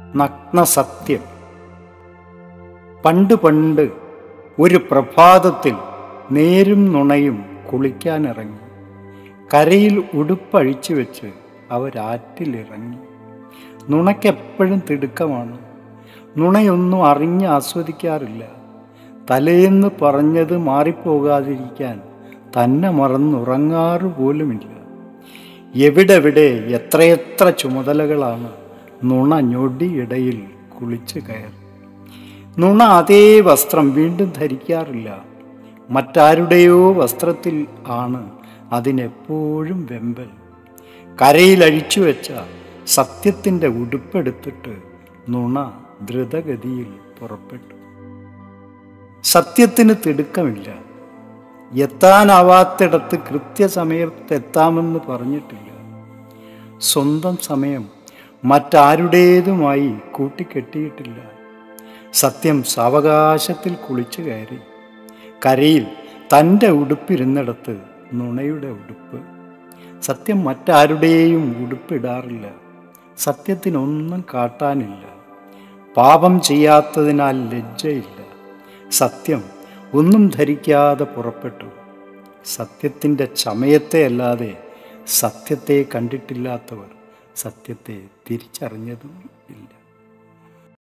നഗ്നസത്യം പണ്ട് പണ്ട് ഒരു പ്രഭാതത്തിൽ നേരും നുണയും കുളിക്കാനിറങ്ങി കരയിൽ ഉടുപ്പഴിച്ചു വെച്ച് അവരാറ്റിലിറങ്ങി നുണയ്ക്കെപ്പോഴും തിടുക്കമാണ് നുണയൊന്നും അറിഞ്ഞ് ആസ്വദിക്കാറില്ല തലേന്ന് പറഞ്ഞത് മാറിപ്പോകാതിരിക്കാൻ തന്നെ മറന്നുറങ്ങാറ് പോലുമില്ല എവിടെവിടെ എത്രയെത്ര ചുമതലകളാണ് നുണ ഞൊടിയിടയിൽ കുളിച്ചു കയറി നുണ അതേ വസ്ത്രം വീണ്ടും ധരിക്കാറില്ല മറ്റാരുടെയോ വസ്ത്രത്തിൽ ആണ് അതിനെപ്പോഴും വെമ്പൽ കരയിൽ അഴിച്ചു വെച്ച സത്യത്തിൻ്റെ ഉടുപ്പെടുത്തിട്ട് നുണ ദ്രുതഗതിയിൽ പുറപ്പെട്ടു സത്യത്തിന് തിടുക്കമില്ല എത്താനാവാത്തിടത്ത് കൃത്യസമയത്തെത്താമെന്ന് പറഞ്ഞിട്ടില്ല സ്വന്തം സമയം മറ്റാരുടേതുമായി കൂട്ടിക്കെട്ടിയിട്ടില്ല സത്യം സാവകാശത്തിൽ കുളിച്ചു കയറി കരയിൽ തൻ്റെ ഉടുപ്പിരുന്നിടത്ത് നുണയുടെ ഉടുപ്പ് സത്യം മറ്റാരുടെയും ഉടുപ്പിടാറില്ല സത്യത്തിനൊന്നും കാട്ടാനില്ല പാപം ചെയ്യാത്തതിനാൽ ലജ്ജയില്ല സത്യം ഒന്നും ധരിക്കാതെ പുറപ്പെട്ടു സത്യത്തിൻ്റെ ചമയത്തെ അല്ലാതെ സത്യത്തെ കണ്ടിട്ടില്ലാത്തവർ സത്യത്തെ തിരിച്ചറിഞ്ഞതും ഇല്ല